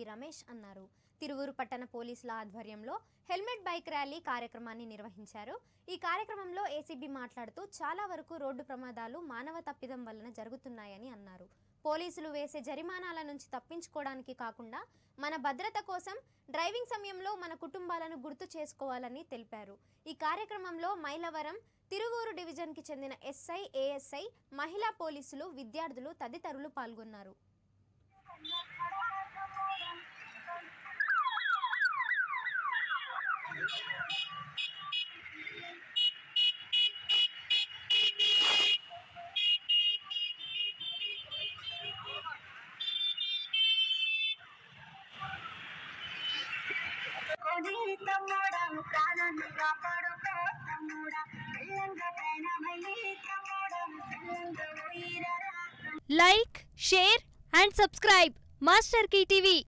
రమేష్ అన్నారు తిరువూరు పట్టణ పోలీసుల ఆధ్వర్యంలో హెల్మెట్ బైక్ ర్యాలీ కార్యక్రమాన్ని నిర్వహించారు ఈ కార్యక్రమంలో ఏసీబీ మాట్లాడుతూ చాలా వరకు రోడ్డు ప్రమాదాలు మానవ తప్పిదం వలన జరుగుతున్నాయని అన్నారు పోలీసులు వేసే జరిమానాల నుంచి తప్పించుకోవడానికి కాకుండా మన భద్రత కోసం డ్రైవింగ్ సమయంలో మన కుటుంబాలను గుర్తు చేసుకోవాలని తెలిపారు ఈ కార్యక్రమంలో మైలవరం తిరువూరు డివిజన్కి చెందిన ఎస్ఐ ఏఎస్ఐ మహిళా పోలీసులు విద్యార్థులు తదితరులు పాల్గొన్నారు కొని తమ్ముడా ప్రాణాన్ని కాపాడుకో తమ్ముడా తెల్లంగా ప్రయాణమయ్యి తమ్ముడా తెల్లంగా పోయిరా like share and subscribe master TV